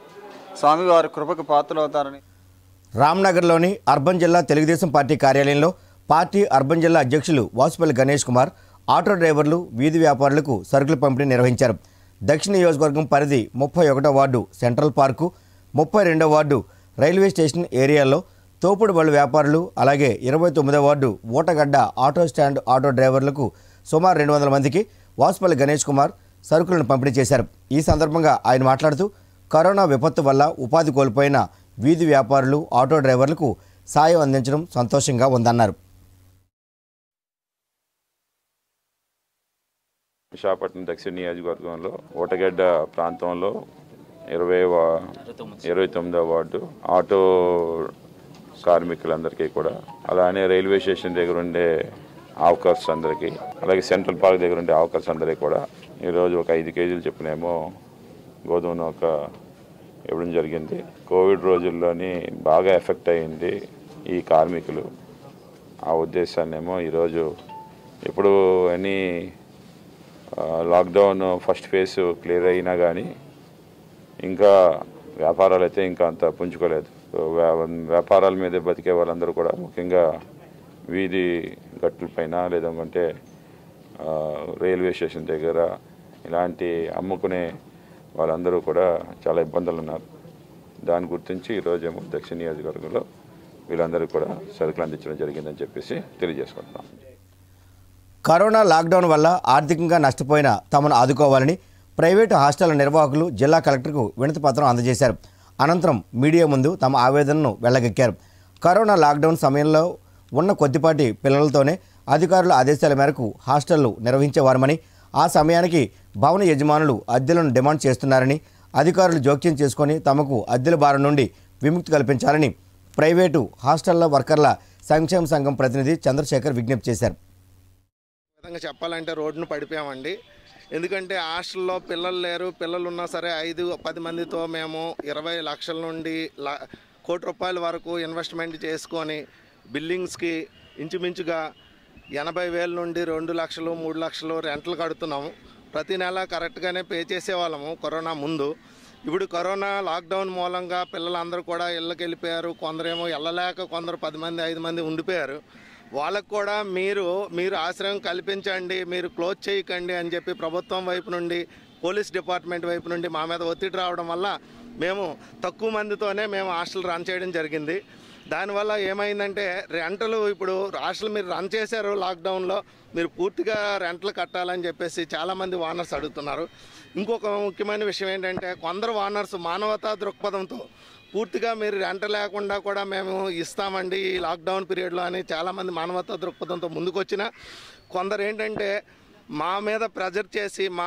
స్వామివారి కృపకు పాత్రలవుతారని రామ్నగర్లోని అర్బన్ జిల్లా తెలుగుదేశం పార్టీ కార్యాలయంలో పార్టీ అర్బన్ జిల్లా అధ్యక్షులు వాసుపల్లి గణేష్ కుమార్ ఆటో డ్రైవర్లు వీధి వ్యాపారులకు సరుకుల పంపిణీ నిర్వహించారు దక్షిణ నియోజకవర్గం పరిధి ముప్పై ఒకటో వార్డు సెంట్రల్ పార్కు ముప్పై రెండో వార్డు రైల్వే స్టేషన్ ఏరియాల్లో తోపుడు బళ్ళు వ్యాపారులు అలాగే ఇరవై తొమ్మిదో ward Ootagadda auto stand auto డ్రైవర్లకు సుమారు రెండు వందల మందికి వాసుపల్లి గణేష్ కుమార్ సరుకులను పంపిణీ చేశారు ఈ సందర్భంగా ఆయన మాట్లాడుతూ కరోనా విపత్తు వల్ల ఉపాధి కోల్పోయిన వీధి వ్యాపారులు ఆటో డ్రైవర్లకు సాయం అందించడం సంతోషంగా ఉందన్నారు విశాఖపట్నం దక్షిణ నియోజకవర్గంలో ఓటగడ్డ ప్రాంతంలో ఇరవై వా ఇరవై తొమ్మిదో వార్డు ఆటో కార్మికులందరికీ కూడా అలానే రైల్వే స్టేషన్ దగ్గర ఉండే ఆవకర్స్ అందరికీ అలాగే సెంట్రల్ పార్క్ దగ్గర ఉండే ఆవకర్స్ అందరికీ కూడా ఈరోజు ఒక ఐదు కేజీలు చెప్పినేమో గోధుమ నూక ఇవ్వడం జరిగింది కోవిడ్ రోజుల్లోని బాగా ఎఫెక్ట్ అయింది ఈ కార్మికులు ఆ ఉద్దేశాన్నేమో ఈరోజు ఇప్పుడు అన్నీ ఆ, లాక్డౌన్ ఫస్ట్ ఫేజ్ క్లియర్ అయినా కానీ ఇంకా వ్యాపారాలు అయితే ఇంకా అంత పుంజుకోలేదు సో వ్యా- వ్యాపారాల మీద బతికే వాళ్ళందరూ కూడా ముఖ్యంగా వీధి గట్టులపైన లేదంటే ఆ, రైల్వే స్టేషన్ దగ్గర ఇలాంటి అమ్ముకునే వాళ్ళందరూ కూడా చాలా ఇబ్బందులు ఉన్నారు దాన్ని గుర్తించి ఈరోజేమో దక్షిణ నియోజకవర్గంలో వీళ్ళందరూ కూడా సరుకులు అందించడం జరిగిందని చెప్పేసి తెలియజేసుకుంటున్నాం కరోనా లాక్డౌన్ వల్ల ఆర్థికంగా నష్టపోయిన తమను ఆదుకోవాలని ప్రైవేటు హాస్టళ్ల నిర్వాహకులు జిల్లా కలెక్టర్కు వినతి పత్రం అందజేశారు అనంతరం మీడియా ముందు తమ ఆవేదనను వెళ్ళగక్కారు కరోనా లాక్డౌన్ సమయంలో ఉన్న కొద్దిపాటి పిల్లలతోనే అధికారుల ఆదేశాల మేరకు హాస్టళ్లు నిర్వహించేవారమని ఆ సమయానికి భవన యజమానులు అద్దెలను డిమాండ్ చేస్తున్నారని అధికారులు జోక్యం చేసుకొని తమకు అద్దెల బారి నుండి విముక్తి కల్పించాలని ప్రైవేటు హాస్టళ్ల వర్కర్ల సంక్షేమ సంఘం ప్రతినిధి చంద్రశేఖర్ విజ్ఞప్తి చేశారు విధంగా చెప్పాలంటే రోడ్డును పడిపోయామండి ఎందుకంటే హాస్టల్లో పిల్లలు లేరు పిల్లలు ఉన్నా సరే ఐదు పది మందితో మేము ఇరవై లక్షల నుండి ల కోటి రూపాయల వరకు ఇన్వెస్ట్మెంట్ చేసుకొని బిల్డింగ్స్కి ఇంచుమించుగా ఎనభై వేల నుండి రెండు లక్షలు మూడు లక్షలు రెంట్లు కడుతున్నాము ప్రతి నెల కరెక్ట్గానే పే చేసేవాళ్ళము కరోనా ముందు ఇప్పుడు కరోనా లాక్డౌన్ మూలంగా పిల్లలందరూ కూడా ఇళ్ళకి వెళ్ళిపోయారు కొందరేమో వెళ్ళలేక కొందరు పది మంది ఐదు మంది ఉండిపోయారు వాళ్ళకు కూడా మీరు మీరు ఆశ్రయం కల్పించండి మీరు క్లోజ్ చేయకండి అని చెప్పి ప్రభుత్వం వైపు నుండి పోలీస్ డిపార్ట్మెంట్ వైపు నుండి మా మీద ఒత్తిడి రావడం వల్ల మేము తక్కువ మందితోనే మేము హాస్టల్ రన్ చేయడం జరిగింది దానివల్ల ఏమైందంటే రెంటలు ఇప్పుడు హాస్టల్ మీరు రన్ చేశారు లాక్డౌన్లో మీరు పూర్తిగా రెంట్లు కట్టాలని చెప్పేసి చాలామంది వానర్స్ అడుగుతున్నారు ఇంకొక ముఖ్యమైన విషయం ఏంటంటే కొందరు వానర్స్ మానవతా దృక్పథంతో పూర్తిగా మీరు రెంట లేకుండా కూడా మేము ఇస్తామండి ఈ లాక్డౌన్ పీరియడ్లో అని చాలామంది మానవతా దృక్పథంతో ముందుకొచ్చిన కొందరు ఏంటంటే మా మీద ప్రెజర్ చేసి మా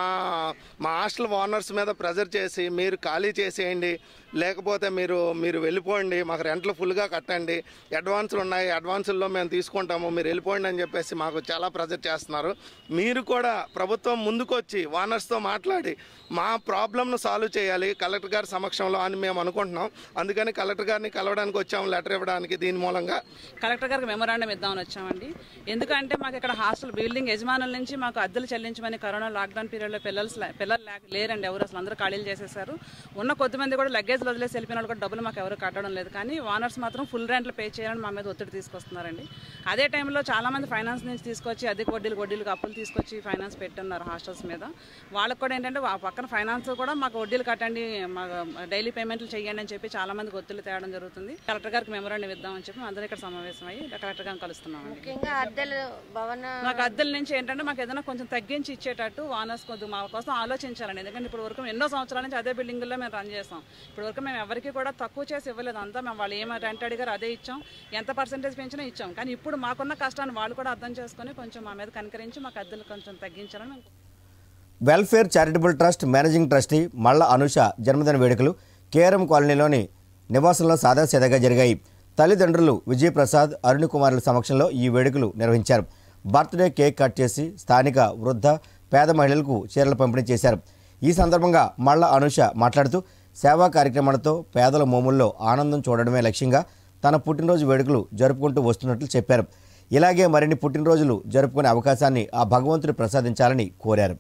మా హాస్టల్ ఓనర్స్ మీద ప్రెజర్ చేసి మీరు ఖాళీ చేసేయండి లేకపోతే మీరు మీరు వెళ్ళిపోండి మాకు రెంట్లు ఫుల్గా కట్టండి అడ్వాన్సులు ఉన్నాయి అడ్వాన్సుల్లో మేము తీసుకుంటాము మీరు వెళ్ళిపోండి అని చెప్పేసి మాకు చాలా ప్రెజర్ చేస్తున్నారు మీరు కూడా ప్రభుత్వం ముందుకొచ్చి ఓనర్స్తో మాట్లాడి మా ప్రాబ్లమ్ను సాల్వ్ చేయాలి కలెక్టర్ గారి సమక్షంలో అని మేము అనుకుంటున్నాం అందుకని కలెక్టర్ గారిని కలవడానికి వచ్చాము లెటర్ ఇవ్వడానికి దీని మూలంగా కలెక్టర్ గారికి మెమోరాండం ఇద్దామని వచ్చామండి ఎందుకంటే మాకు ఇక్కడ హాస్టల్ బిల్డింగ్ యజమానుల నుంచి మాకు అద్దెలు చెల్లించమని కరోనా లాక్డౌన్ పీరియడ్లో పిల్లలు స్లా- పిల్లలు లేక లేరండి ఎవరు అసలు అందరూ ఖాళీలు చేసేసారు ఉన్న కొద్ది మంది కూడా లగేజ్లు వదిలేసి వెళ్ళిపోయిన వాళ్ళు కూడా డబ్బులు మాకు ఎవరు కట్టడం లేదు కానీ ఓనర్స్ మాత్రం ఫుల్ రెంట్లు పే చేయాలని మా మీద ఒత్తిడి తీసుకొస్తున్నారండి అదే టైంలో చాలా మంది ఫైనాన్స్ నుంచి తీసుకొచ్చి అద్దె వడ్డీలు వడ్డీలకు అప్పులు తీసుకొచ్చి ఫైనాన్స్ పెట్టున్నారు హాస్టల్స్ మీద వాళ్ళకి కూడా ఏంటంటే ఆ పక్కన ఫైనాన్స్ కూడా మాకు వడ్డీలు కట్టండి మాకు డైలీ పేమెంట్లు చేయండి అని చెప్పి చాలా మందికి ఒత్తిడి తేవడం జరుగుతుంది కలెక్టర్ గారికి మెమోరాండం ఇద్దామని చెప్పి అందరూ ఇక్కడ సమావేశం అయ్యి కలెక్టర్ గారిని కలుస్తున్నామండి ముఖ్యంగా అద్దెలు భవన మాకు అద్దెల నుంచి ఏంటంటే మాకు ఏదైనా కొంచెం తగ్గించి ఇచ్చేటట్టు వానర్స్ కొద్ది మా కోసం ఆలోచించాలండి ఎందుకంటే ఇప్పుడు వరకు ఎన్నో సంవత్సరాల నుంచి అదే బిల్డింగ్లో మేము రన్ చేస్తాం ఇప్పుడు వరకు మేము ఎవరికి కూడా తక్కువ చేసి ఇవ్వలేదు అంతా మేము వాళ్ళు ఏమి రెంట్ అడిగారు అదే ఇచ్చాం ఎంత పర్సెంటేజ్ పెంచినా ఇచ్చాం కానీ ఇప్పుడు మాకున్న కష్టాన్ని వాళ్ళు కూడా అర్థం చేసుకొని కొంచెం మా మీద కనికరించి మాకు అద్దెలు కొంచెం తగ్గించాలని మేము welfare charitable trust managing trustee Malla Anusha జన్మదిన వేడుకలు కేఆర్ఎం కాలనీలోని నివాసంలో సాదాసీదాగా జరిగాయి తల్లిదండ్రులు విజయప్రసాద్ అరుణ్ కుమారుల సమక్షంలో ఈ వేడుకలు నిర్వహించారు బర్త్డే కేక్ కట్ చేసి స్థానిక వృద్ధ పేద మహిళలకు చీరలు పంపిణీ చేశారు ఈ సందర్భంగా మల్ల అనుష మాట్లాడుతూ సేవా కార్యక్రమాలతో పేదల మోముల్లో ఆనందం చూడడమే లక్ష్యంగా తన పుట్టినరోజు వేడుకలు జరుపుకుంటూ వస్తున్నట్లు చెప్పారు ఇలాగే మరిన్ని పుట్టినరోజులు జరుపుకునే అవకాశాన్ని ఆ భగవంతుడు ప్రసాదించాలని కోరారు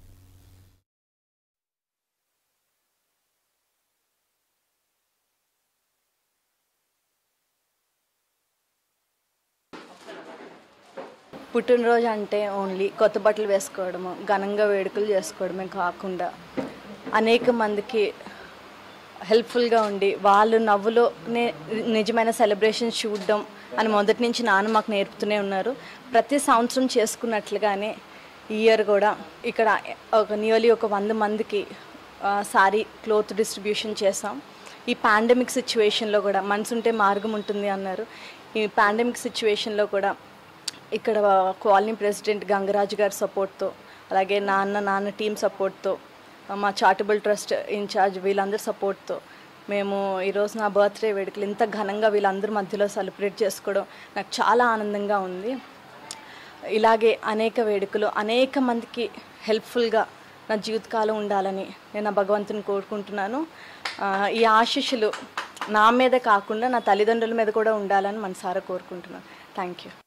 పుట్టినరోజు అంటే ఓన్లీ కొత్త బట్టలు వేసుకోవడము ఘనంగా వేడుకలు చేసుకోవడమే కాకుండా అనేక మందికి హెల్ప్ఫుల్గా ఉండి వాళ్ళు నవ్వులోనే నిజమైన సెలబ్రేషన్ చూడడం అని మొదటి నుంచి నాన్న మాకు నేర్పుతూనే ఉన్నారు ప్రతి సంవత్సరం చేసుకున్నట్లుగానే ఈ ఇయర్ కూడా ఇక్కడ ఒక నియర్లీ ఒక వంద మందికి సారీ క్లోత్ డిస్ట్రిబ్యూషన్ చేసాం ఈ పాండమిక్ సిచ్యువేషన్లో కూడా మనసుంటే మార్గం ఉంటుంది అన్నారు ఈ పాండమిక్ సిచ్యువేషన్లో కూడా ఇక్కడ కాలనీ ప్రెసిడెంట్ గంగరాజు గారి సపోర్ట్తో అలాగే నాన్న నాన్న టీం సపోర్ట్తో మా చారిటబుల్ ట్రస్ట్ ఇన్ఛార్జ్ వీళ్ళందరి సపోర్ట్తో మేము ఈరోజు నా బర్త్డే వేడుకలు ఇంత ఘనంగా వీళ్ళందరి మధ్యలో సెలబ్రేట్ చేసుకోవడం నాకు చాలా ఆనందంగా ఉంది ఇలాగే అనేక వేడుకలు అనేక మందికి హెల్ప్ఫుల్గా నా జీవితకాలం ఉండాలని నేను ఆ భగవంతుని కోరుకుంటున్నాను ఆ, ఈ ఆశీస్సులు నా మీద కాకుండా నా తల్లిదండ్రుల మీద కూడా ఉండాలని మనసారా కోరుకుంటున్నాను థ్యాంక్ యూ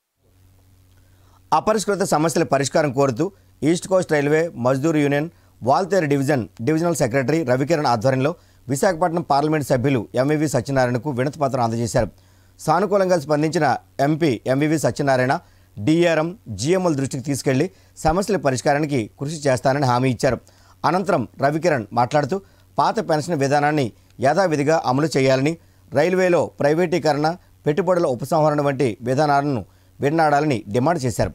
అపరిష్కృత సమస్యల పరిష్కారం కోరుతూ East Coast Railway Mazdoor union Waltair division divisional secretary Ravikiran ఆధ్వర్యంలో విశాఖపట్నం పార్లమెంట్ సభ్యులు ఎంవివి సత్యనారాయణకు వినతిపత్రం అందజేశారు సానుకూలంగా స్పందించిన MP MVV Satyanarayana DRM GML దృష్టికి తీసుకెళ్లి సమస్యల పరిష్కారానికి కృషి చేస్తానని హామీ ఇచ్చారు అనంతరం రవికిరణ్ మాట్లాడుతూ పాత పెన్షన్ విధానాన్ని యథావిధిగా అమలు చేయాలని రైల్వేలో ప్రైవేటీకరణ పెట్టుబడుల ఉపసంహరణ వంటి విధానాలను విన్నాడాలని డిమాండ్ చేశారు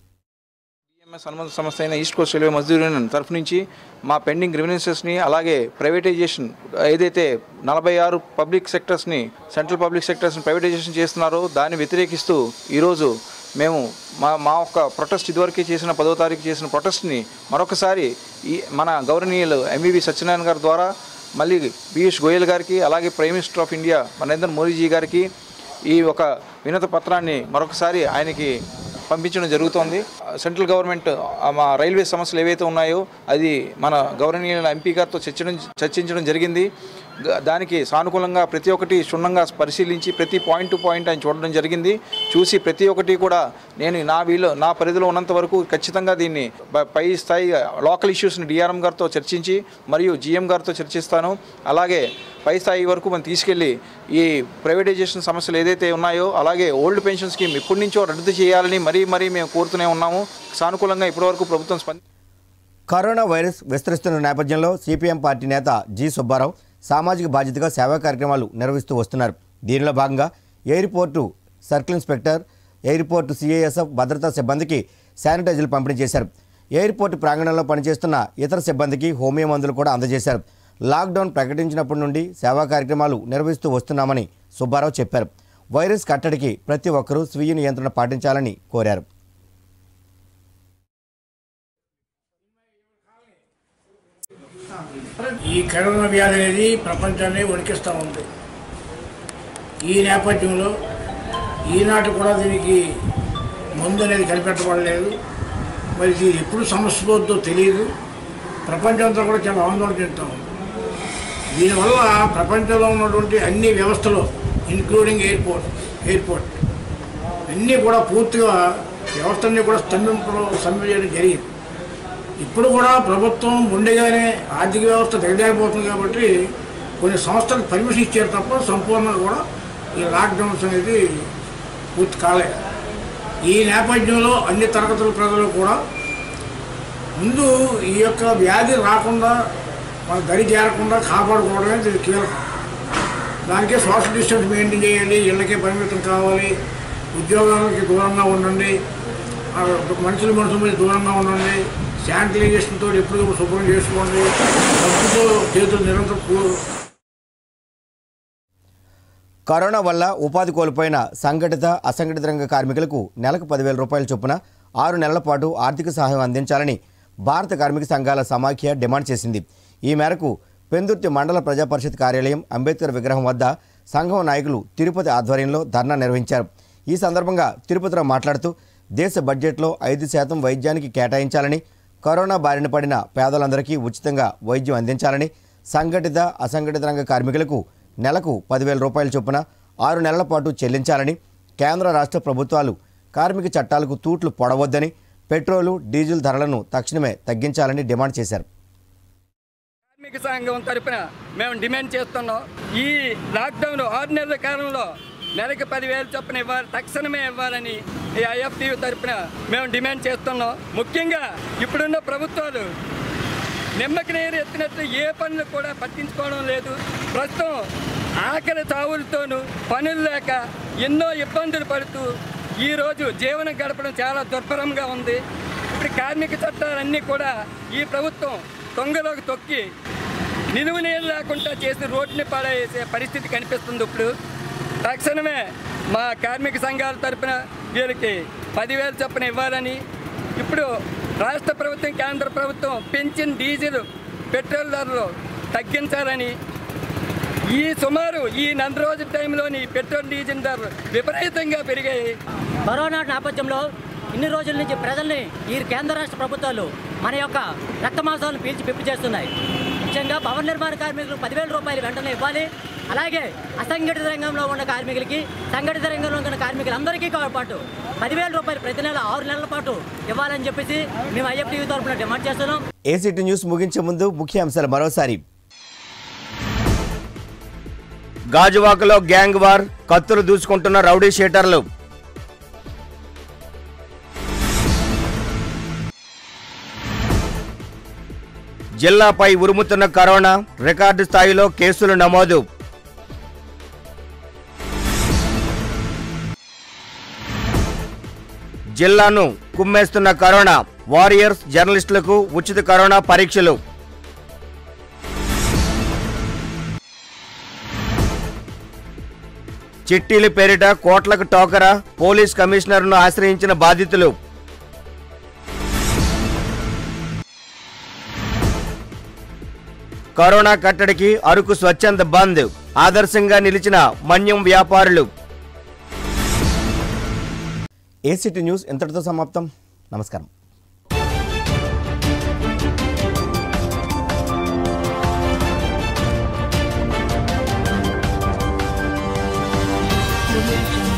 ఎంఎస్ అనుబంధ సంస్థ అయిన East Coast Railway Mazdoor union తరఫు నుంచి మా పెండింగ్ గ్రివెన్సెస్ని అలాగే ప్రైవేటైజేషన్ ఏదైతే నలభై ఆరు పబ్లిక్ సెక్టర్స్ని సెంట్రల్ పబ్లిక్ సెక్టర్స్ని ప్రైవేటైజేషన్ చేస్తున్నారో దాన్ని వ్యతిరేకిస్తూ ఈరోజు మేము మా మా యొక్క ప్రొటెస్ట్ ఇదివరకే చేసిన పదో తారీఖు చేసిన ప్రొటెస్ట్ని మరొకసారి ఈ మన గౌరవనీయులు ఎంవివి సత్యనారాయణ గారి ద్వారా మళ్ళీ పీయూష్ గోయల్ గారికి అలాగే prime minister of India Narendra Modi ji గారికి ఈ ఒక వినత పత్రాన్ని మరొకసారి ఆయనకి పంపించడం జరుగుతోంది సెంట్రల్ గవర్నమెంట్ ఆ మా రైల్వే సమస్యలు ఏవైతే ఉన్నాయో అది మన గౌరవనీయుల ఎంపీ గారితో చర్చడం చర్చించడం జరిగింది గ- దానికి సానుకూలంగా ప్రతి ఒక్కటి క్షుణ్ణంగా పరిశీలించి ప్రతి పాయింట్ టు పాయింట్ ఆయన చూడడం జరిగింది చూసి ప్రతి ఒక్కటి కూడా నేను నా వీలో నా పరిధిలో ఉన్నంత వరకు ఖచ్చితంగా దీన్ని ప- పై స్థాయి లోకల్ ఇష్యూస్ని డిఆర్ఎం గారితో చర్చించి మరియు జిఎం గారితో చర్చిస్తాను అలాగే పై స్థాయి వరకు మనం తీసుకెళ్ళి ఈ ప్రైవేటైజేషన్ సమస్యలు ఏదైతే ఉన్నాయో అలాగే ఓల్డ్ పెన్షన్ స్కీమ్ ఇప్పటి నుంచో రద్దు చేయాలని మరీ మరీ మేము కోరుతూనే ఉన్నాము సానుకూలంగా ఇప్పటివరకు ప్రభుత్వం స్పంది కరోనా వైరస్ విస్తరిస్తున్న నేపథ్యంలో సిపిఎం పార్టీ నేత జి సుబ్బారావు సామాజిక బాధ్యతగా సేవా కార్యక్రమాలు నిర్వహిస్తూ వస్తున్నారు దీనిలో భాగంగా airport circle inspector airport CISF భద్రతా సిబ్బందికి శానిటైజర్లు పంపిణీ చేశారు ఎయిర్పోర్టు ప్రాంగణంలో పనిచేస్తున్న ఇతర సిబ్బందికి హోమియో మందులు కూడా అందజేశారు లాక్డౌన్ ప్రకటించినప్పటి నుండి సేవా కార్యక్రమాలు నిర్వహిస్తూ వస్తున్నామని సుబ్బారావు చెప్పారు వైరస్ కట్టడికి ప్రతి ఒక్కరూ స్వీయ నియంత్రణ పాటించాలని కోరారు ఈ కరోనా వ్యాధి అనేది ప్రపంచాన్ని వణికిస్తూ ఉంది ఈ నేపథ్యంలో ఈనాటి కూడా దీనికి మందు అనేది కనిపెట్టబడలేదు మరి ఇది ఎప్పుడు సమస్య పోతుందో తెలియదు ప్రపంచం అంతా కూడా చాలా ఆందోళన చెందుతూ ఉంది దీనివల్ల ప్రపంచంలో ఉన్నటువంటి అన్ని వ్యవస్థలు ఇన్క్లూడింగ్ ఎయిర్పోర్ట్ ఎయిర్పోర్ట్ అన్నీ కూడా పూర్తిగా వ్యవస్థని కూడా స్తంభింపడం స్తంభించడం జరిగింది ఇప్పుడు కూడా ప్రభుత్వం ఉండగానే ఆర్థిక వ్యవస్థ దిగజారిపోతుంది కాబట్టి కొన్ని సంస్థలకు పర్మిషన్ ఇచ్చారు తప్ప సంపూర్ణంగా కూడా ఈ లాక్డౌన్స్ అనేది పూర్తి కాలేదు ఈ నేపథ్యంలో అన్ని తరగతుల ప్రజలు కూడా ముందు ఈ యొక్క వ్యాధి రాకుండా మన దరి చేరకుండా కాపాడుకోవడమే ఇది కీలకం దానికే సోషల్ డిస్టెన్స్ మెయింటైన్ చేయాలి ఇళ్ళకే పరిమితం కావాలి ఉద్యోగాలకి దూరంగా ఉండండి ఆ మనుషుల మనుషుల మీద దూరంగా ఉండండి శానిటైజేషన్తో ఎప్పటికప్పుడు శుభ్రం చేసుకోండి సబ్బుతో చేతులు నిరంతరం కూ- కరోనా వల్ల ఉపాధి కోల్పోయిన సంఘటిత అసంఘటిత రంగ కార్మికులకు నెలకు పదివేల రూపాయల చొప్పున ఆరు నెలల పాటు ఆర్థిక సహాయం అందించాలని భారత కార్మిక సంఘాల సమాఖ్య డిమాండ్ చేసింది ఈ మేరకు పెందుర్తి మండల ప్రజా పరిషత్ కార్యాలయం అంబేద్కర్ విగ్రహం వద్ద సంఘం నాయకులు తిరుపతి ఆధ్వర్యంలో ధర్నా నిర్వహించారు ఈ సందర్భంగా తిరుపతిలో మాట్లాడుతూ దేశ బడ్జెట్లో ఐదు శాతం వైద్యానికి కేటాయించాలని కరోనా బారిన పడిన పేదలందరికీ ఉచితంగా వైద్యం అందించాలని సంఘటిత అసంఘటిత రంగ కార్మికులకు నెలకు పదివేల రూపాయల చొప్పున ఆరు నెలల పాటు చెల్లించాలని కేంద్ర రాష్ట్ర ప్రభుత్వాలు కార్మిక చట్టాలకు తూట్లు పొడవద్దని పెట్రోలు డీజిల్ ధరలను తక్షణమే తగ్గించాలని డిమాండ్ చేశారు కార్మిక సంఘం తరపున మేము డిమాండ్ చేస్తున్నాం ఈ లాక్డౌన్ ఆరు నెలల కాలంలో నెలకి పదివేలు చొప్పున ఇవ్వాలి తక్షణమే ఇవ్వాలని ఈ ఐఎఫ్టీ తరపున మేము డిమాండ్ చేస్తున్నాం ముఖ్యంగా ఇప్పుడున్న ప్రభుత్వాలు నిమ్మకి నీరు ఎత్తినట్టు ఏ పనులు కూడా పట్టించుకోవడం లేదు ప్రస్తుతం ఆకలి చావులతోనూ పనులు లేక ఎన్నో ఇబ్బందులు పడుతూ ఈరోజు జీవనం గడపడం చాలా దుర్భరంగా ఉంది ఇప్పుడు కార్మిక చట్టాలన్నీ కూడా ఈ ప్రభుత్వం తొంగలోకి తొక్కి నిలువు నీళ్ళు లేకుండా చేసి రోడ్డుని పాడేసే పరిస్థితి కనిపిస్తుంది ఇప్పుడు తక్షణమే మా కార్మిక సంఘాల తరపున వీరికి పదివేలు చొప్పున ఇవ్వాలని ఇప్పుడు రాష్ట్ర ప్రభుత్వం కేంద్ర ప్రభుత్వం పెంచిన డీజిల్ పెట్రోల్ ధరలు తగ్గించాలని ఈ సుమారు ఈ నెల రోజుల టైంలోని పెట్రోల్ డీజిల్ ధరలు విపరీతంగా పెరిగాయి కరోనా నేపథ్యంలో ఇన్ని రోజుల నుంచి ప్రజల్ని ఈ కేంద్ర రాష్ట్ర ప్రభుత్వాలు మన యొక్క రక్తమాంసాలను పీల్చి పిప్పి చేస్తున్నాయి ముఖ్యంగా భవన నిర్మాణ కార్మికులకు పదివేల రూపాయలు వెంటనే ఇవ్వాలి అలాగే అసంఘటిత రంగంలో ఉన్న కార్మికులకి సంఘటిత రంగంలో ఉన్న కార్మికులందరికీ పాటు పదివేల రూపాయలు ప్రతి నెల ఆరు నెలల పాటు ఇవ్వాలని చెప్పేసి మేము ఐఎఫ్టీ తరఫున డిమాండ్ చేస్తున్నాం ఏసీటీ న్యూస్ ముగించే ముందు ముఖ్య అంశాలు మరోసారి గాజువాకలో గ్యాంగ్ వార్ కత్తులు దూసుకుంటున్న రౌడీ షీటర్లు జిల్లాపై ఉరుముతున్న కరోనా రికార్డు స్థాయిలో కేసులు నమోదు జిల్లాను కుమ్మేస్తున్న కరోనా వారియర్స్ జర్నలిస్టులకు ఉచిత కరోనా పరీక్షలు చిట్టీల పేరిట కోట్లకు టోకరా పోలీస్ కమిషనర్ను ఆశ్రయించిన బాధితులు కరోనా కట్టడికి అరకు స్వచ్ఛంద బంద్ ఆదర్శంగా నిలిచిన మన్యం వ్యాపారులు ఏసీటీ న్యూస్ ఇంతటితో సమాప్తం నమస్కారం Audio Jungle.